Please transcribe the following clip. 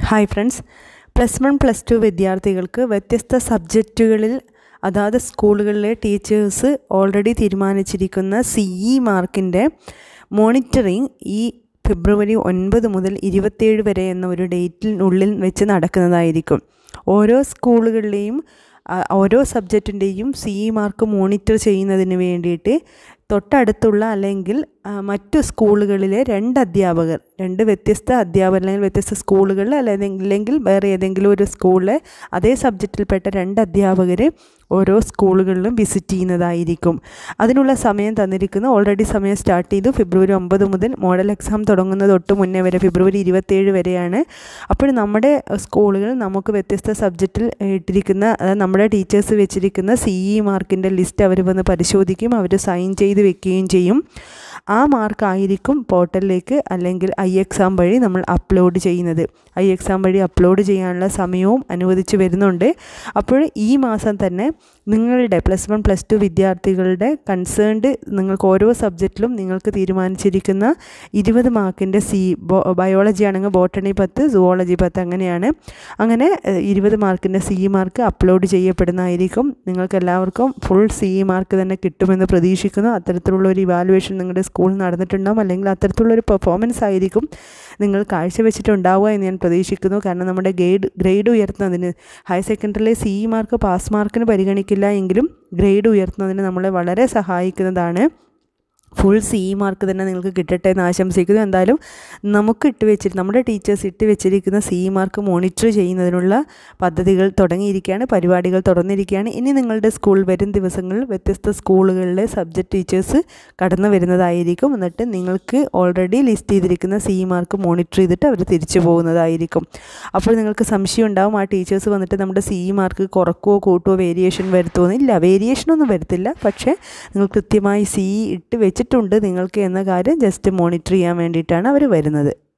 hi friends plus one plus two വിദ്യാർത്ഥികൾക്ക് വ്യത്യസ്ത സബ്ജക്റ്റുകളിൽ അതാത് സ്കൂളുകളിലെ ടീച്ചേഴ്സ് ഓൾറെഡി തീരുമാനിച്ചിരിക്കുന്ന സി ഇ മാർക്കിൻ്റെ മോണിറ്ററിങ് ഈ ഫെബ്രുവരി ഒൻപത് മുതൽ ഇരുപത്തേഴ് വരെ എന്ന ഒരു ഡേറ്റിനുള്ളിൽ വെച്ച് നടക്കുന്നതായിരിക്കും ഓരോ സ്കൂളുകളിലെയും ആ, ഓരോ സബ്ജക്റ്റിൻ്റെയും സി ഇ മാർക്ക് മോണിറ്റർ ചെയ്യുന്നതിന് വേണ്ടിയിട്ട് തൊട്ടടുത്തുള്ള അല്ലെങ്കിൽ ആ, മറ്റു സ്കൂളുകളിലെ രണ്ട് അധ്യാപകർ രണ്ട് വ്യത്യസ്ത അധ്യാപകർ അല്ലെങ്കിൽ വ്യത്യസ്ത സ്കൂളുകളിൽ അല്ലെങ്കിൽ വേറെ ഏതെങ്കിലും ഒരു സ്കൂളിലെ അതേ സബ്ജക്റ്റിൽപ്പെട്ട രണ്ട് അധ്യാപകർ ഓരോ സ്കൂളുകളിലും വിസിറ്റ് ചെയ്യുന്നതായിരിക്കും അതിനുള്ള സമയം തന്നിരിക്കുന്നു ഓൾറെഡി സമയം സ്റ്റാർട്ട് ചെയ്തു ഫെബ്രുവരി ഒമ്പത് മുതൽ മോഡൽ എക്സാം തുടങ്ങുന്നത് തൊട്ട് മുന്നേ വരെ ഫെബ്രുവരി ഇരുപത്തേഴ് വരെയാണ് അപ്പോൾ നമ്മുടെ സ്കൂളുകൾ നമുക്ക് വ്യത്യസ്ത സബ്ജക്റ്റിൽ ഇട്ടിരിക്കുന്ന അതായത് നമ്മുടെ ടീച്ചേഴ്സ് വെച്ചിരിക്കുന്ന സി ഇ മാർക്കിൻ്റെ ലിസ്റ്റ് അവർ വന്ന് പരിശോധിക്കും അവർ സൈൻ ചെയ്ത് വെക്കുകയും ചെയ്യും ആ മാർക്കായിരിക്കും പോർട്ടലിലേക്ക് അല്ലെങ്കിൽ ഐ എക്സാം വഴി നമ്മൾ അപ്ലോഡ് ചെയ്യുന്നത് ഐ എക്സാം വഴി അപ്ലോഡ് ചെയ്യാനുള്ള സമയവും അനുവദിച്ച് വരുന്നുണ്ട് അപ്പോൾ ഈ മാസം തന്നെ നിങ്ങളുടെ പ്ലസ് വൺ പ്ലസ് ടു വിദ്യാർത്ഥികളുടെ കൺസേൺഡ് നിങ്ങൾക്ക് ഓരോ സബ്ജക്റ്റിലും നിങ്ങൾക്ക് തീരുമാനിച്ചിരിക്കുന്ന ഇരുപത് മാർക്കിൻ്റെ സി ബയോളജി ആണെങ്കിൽ ബോട്ടണി പത്ത് സുവോളജി പത്ത് അങ്ങനെയാണ് അങ്ങനെ ഏഹ്, ഇരുപത് മാർക്കിൻ്റെ സി മാർക്ക് അപ്ലോഡ് ചെയ്യപ്പെടുന്നതായിരിക്കും നിങ്ങൾക്ക് എല്ലാവർക്കും ഫുൾ സി മാർക്ക് തന്നെ കിട്ടുമെന്ന് പ്രതീക്ഷിക്കുന്നു അത്തരത്തിലുള്ള ഒരു ഇവാലുവേഷൻ നിങ്ങളുടെ സ്കൂളിൽ നടന്നിട്ടുണ്ടാകും അല്ലെങ്കിൽ അത്തരത്തിലുള്ളൊരു പെർഫോമൻസ് ആയിരിക്കും നിങ്ങൾ കാഴ്ചവെച്ചിട്ടുണ്ടാവുക എന്ന് ഞാൻ പ്രതീക്ഷിക്കുന്നു കാരണം നമ്മുടെ ഗ്രേഡ് ഗ്രേഡ് ഉയർത്തുന്നതിന് ഹയർ സെക്കൻഡറിയിലെ സി മാർക്ക് പാസ് മാർക്കിന് പരിഗണിക്കില്ല എങ്കിലും ഗ്രേഡ് ഉയർത്തുന്നതിന് നമ്മളെ വളരെ സഹായിക്കുന്നതാണ് ഫുൾ സി മാർക്ക് തന്നെ നിങ്ങൾക്ക് കിട്ടട്ടെ എന്ന് ആശംസിക്കുന്നു എന്തായാലും നമുക്ക് ഇട്ട് വെച്ചിട്ട് നമ്മുടെ ടീച്ചേഴ്സ് ഇട്ട് വെച്ചിരിക്കുന്ന സി മാർക്ക് മോണിറ്റർ ചെയ്യുന്നതിനുള്ള പദ്ധതികൾ തുടങ്ങിയിരിക്കുകയാണ് പരിപാടികൾ തുറന്നിരിക്കുകയാണ് ഇനി നിങ്ങളുടെ സ്കൂൾ വരും ദിവസങ്ങളിൽ വ്യത്യസ്ത സ്കൂളുകളിലെ സബ്ജക്റ്റ് ടീച്ചേഴ്സ് കടന്നു വരുന്നതായിരിക്കും എന്നിട്ട് നിങ്ങൾക്ക് ഓൾറെഡി ലിസ്റ്റ് ചെയ്തിരിക്കുന്ന സി മാർക്ക് മോണിറ്റർ ചെയ്തിട്ട് അവർ തിരിച്ചു പോകുന്നതായിരിക്കും അപ്പോൾ നിങ്ങൾക്ക് സംശയം ഉണ്ടാവും ആ ടീച്ചേഴ്സ് വന്നിട്ട് നമ്മുടെ സി മാർക്ക് കുറക്കുകയോ കൂട്ടുകയോ വേരിയേഷൻ വരുത്തുമോ ഇല്ല വേരിയേഷനൊന്നും വരുത്തില്ല പക്ഷേ നിങ്ങൾ കൃത്യമായി സി ഇട്ട് വെച്ചിട്ടുണ്ട് നിങ്ങൾക്ക് എന്ന കാര്യം ജസ്റ്റ് മോണിറ്റർ ചെയ്യാൻ വേണ്ടിയിട്ടാണ് അവർ വരുന്നത്